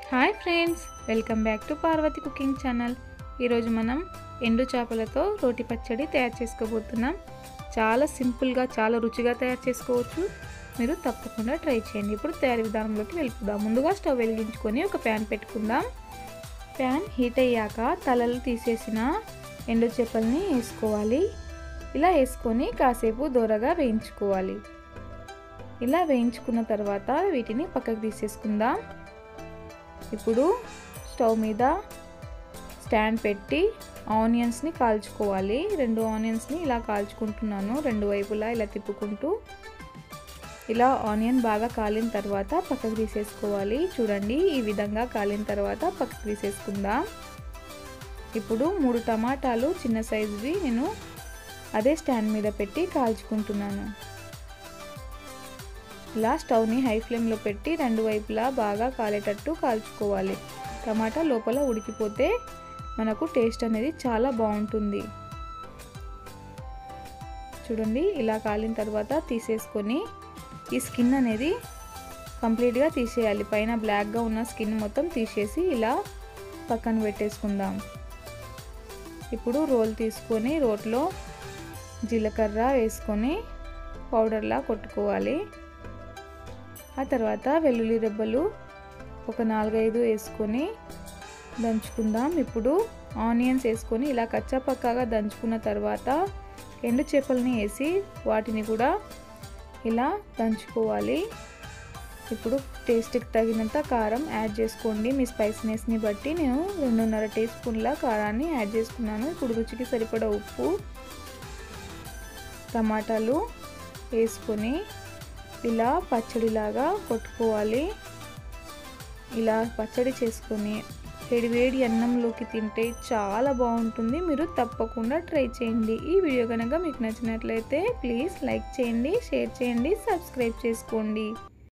hi friends welcome back to Parvathi cooking channel ఈరోజు మనం ఎండు చేపలతో రోటి పచ్చడి తయారు చేసుకోబోతున్నాం చాలా సింపుల్గా చాలా రుచిగా తయారు చేసుకోవచ్చు మీరు తప్పకుండా ట్రై చేయండి ఇప్పుడు తయారీ విధానంలోకి వెళ్ళిపోదాం ముందుగా స్టవ్ వెలిగించుకొని ఒక ప్యాన్ పెట్టుకుందాం ప్యాన్ హీట్ అయ్యాక తలలు తీసేసిన ఎండు చేపల్ని వేసుకోవాలి ఇలా వేసుకొని కాసేపు దూరగా వేయించుకోవాలి ఇలా వేయించుకున్న తర్వాత వీటిని పక్కకు తీసేసుకుందాం ఇప్పుడు స్టవ్ మీద స్టాండ్ పెట్టి ఆనియన్స్ని కాల్చుకోవాలి రెండు ఆనియన్స్ని ఇలా కాల్చుకుంటున్నాను రెండు వైపులా ఇలా తిప్పుకుంటూ ఇలా ఆనియన్ బాగా కాలిన తర్వాత పక్కకు తీసేసుకోవాలి చూడండి ఈ విధంగా కాలిన తర్వాత పక్కకు తీసేసుకుందాం ఇప్పుడు మూడు టమాటాలు చిన్న సైజువి నేను అదే స్టాండ్ మీద పెట్టి కాల్చుకుంటున్నాను ఇలా స్టవ్ని హై ఫ్లేమ్లో పెట్టి రెండు వైపులా బాగా కాలేటట్టు కాల్చుకోవాలి టమాటా లోపల ఉడికిపోతే మనకు టేస్ట్ అనేది చాలా బాగుంటుంది చూడండి ఇలా కాలిన తర్వాత తీసేసుకొని ఈ స్కిన్ అనేది కంప్లీట్గా తీసేయాలి పైన బ్లాక్గా ఉన్న స్కిన్ మొత్తం తీసేసి ఇలా పక్కన పెట్టేసుకుందాం ఇప్పుడు రోల్ తీసుకొని రోట్లో జీలకర్ర వేసుకొని పౌడర్లా కొట్టుకోవాలి ఆ తర్వాత వెల్లుల్లి రెబ్బలు ఒక నాలుగైదు వేసుకొని దంచుకుందాం ఇప్పుడు ఆనియన్స్ వేసుకొని ఇలా కచ్చాపక్కాగా దంచుకున్న తర్వాత ఎండు చేపలని వేసి వాటిని కూడా ఇలా దంచుకోవాలి ఇప్పుడు టేస్ట్కి తగినంత కారం యాడ్ చేసుకోండి మీ స్పైసీనెస్ని బట్టి నేను రెండున్నర టీ స్పూన్ల కారాన్ని యాడ్ చేసుకున్నాను ఇప్పుడు రుచికి సరిపడా ఉప్పు టమాటాలు వేసుకొని ఇలా పచ్చడిలాగా కొట్టుకోవాలి ఇలా పచ్చడి చేసుకొని వేడి వేడి అన్నంలోకి తింటే చాలా బాగుంటుంది మీరు తప్పకుండా ట్రై చేయండి ఈ వీడియో కనుక మీకు నచ్చినట్లయితే ప్లీజ్ లైక్ చేయండి షేర్ చేయండి సబ్స్క్రైబ్ చేసుకోండి